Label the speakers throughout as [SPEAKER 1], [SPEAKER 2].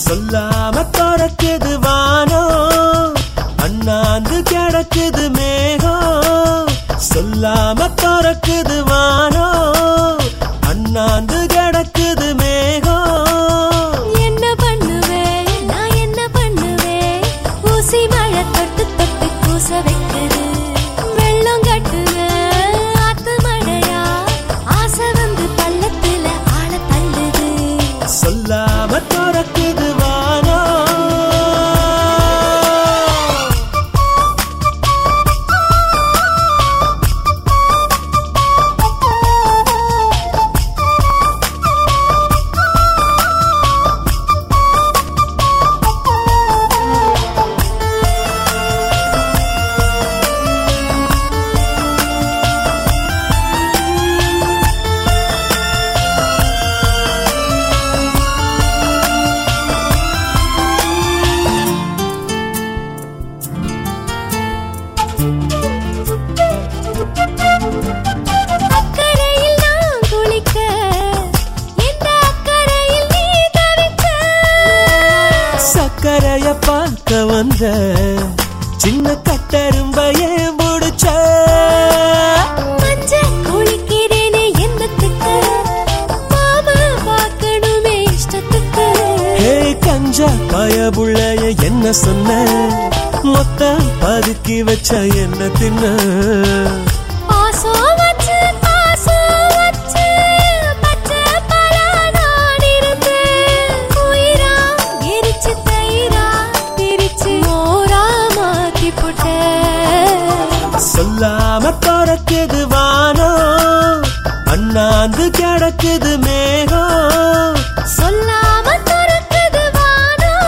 [SPEAKER 1] சொல்லாம திறக்குது வானம் அண்ணாந்து கிடக்குது மேகம் சொல்லாம திறக்குது வானம் அண்ணாந்து கிடக்குது மேகம்
[SPEAKER 2] என்ன பண்ணுவேன் நான் என்ன பண்ணுவேன் ஊசி மழை தொட்டு தொட்டு கூச வைக்குது வெள்ளம் கட்டுது ஆத்து மழையா ஆசை வந்து பள்ளத்துல ஆழ தள்ளுது
[SPEAKER 1] சொல்லாம திறக்குது வானம்
[SPEAKER 2] அக்கறையில் நான் குளிக்க இந்த அக்கறையில் நீ தவிக்க
[SPEAKER 1] சக்கரைய பார்க்க வந்த சின்ன கட்டரும்பையே முடிச்ச
[SPEAKER 2] மஞ்ச குளிக்கிறேனே என்னத்துக்கு மாமா பார்க்கணுமே இஷ்டத்துக்கு
[SPEAKER 1] ஹே கஞ்சா பயபுள்ளைய என்ன சொன்ன மொத்த பதுக்கி வச்ச என்ன தின்ன
[SPEAKER 2] பாசம் வச்சு பாசம் வச்சு பச்சை பழா நான் இருந்தேன் உயிரா எரிச்சு தயிரா பிரிச்சு மோரா மாத்தி போட்டேன்
[SPEAKER 1] சொல்லாம திறக்குது வானம் அண்ணாந்து கிடக்குது மேகம்
[SPEAKER 2] சொல்லாம துறக்குது வானம்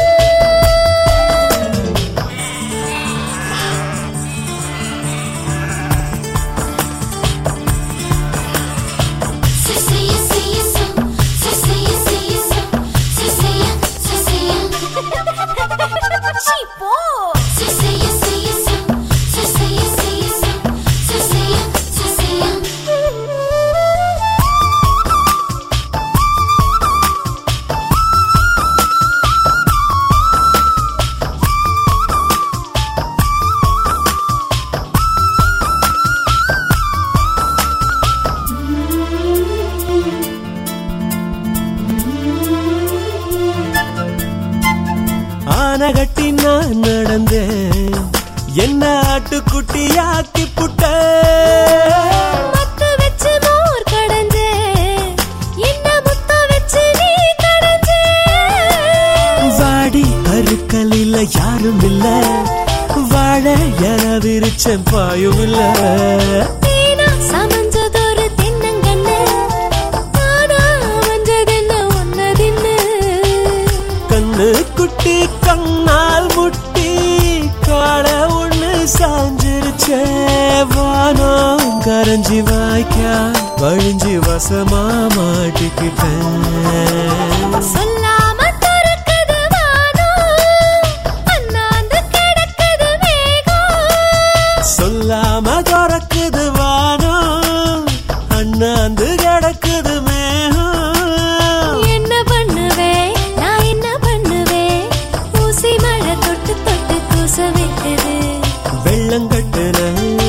[SPEAKER 1] ஆனகட்டி நான் நடந்தேன் என்ன ஆட்டுக்குட்டியாக்கி புட்ட
[SPEAKER 2] மத்து வச்சு மோர் கடஞ்சே என்ன முத்த வச்சு நீ கடஞ்சே
[SPEAKER 1] வாடி கருக்கலில யாரும் இல்ல வாழ என விரிச்சம் பாயும் இல்ல
[SPEAKER 2] தேனா சமஞ்சதொரு தென்னங்கண்ணு தானா அமைஞ்சதென்ன ஒன்னதின்னு
[SPEAKER 1] கண்ணு குட்டி கண்ணால் முட்டி காட ஒண்ணு சாஞ்சிருச்சே வானம் கரைஞ்சி வாய்க்கா வழிஞ்சி வசமா மாட்டிக்கிட்டேன்
[SPEAKER 2] சொல்லாம துறக்குது வானம் அண்ணாந்து கிடக்குது மேகம்
[SPEAKER 1] சொல்லாம திறக்குது வானம் அண்ணாந்து கிடக்குது மேகம்
[SPEAKER 2] என்ன பண்ணுவேன் நான் என்ன பண்ணுவேன் ஊசி மழை தொட்டு தொட்டு கூச வைக்குது
[SPEAKER 1] வெள்ளங்கட்டுன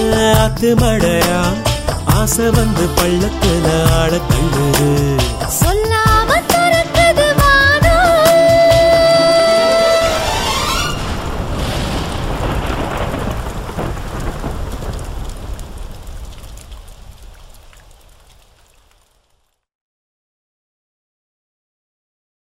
[SPEAKER 1] ஆத்து மழையா ஆசை வந்து பள்ளத்துல ஆழ தள்ளுது
[SPEAKER 2] சொல்ல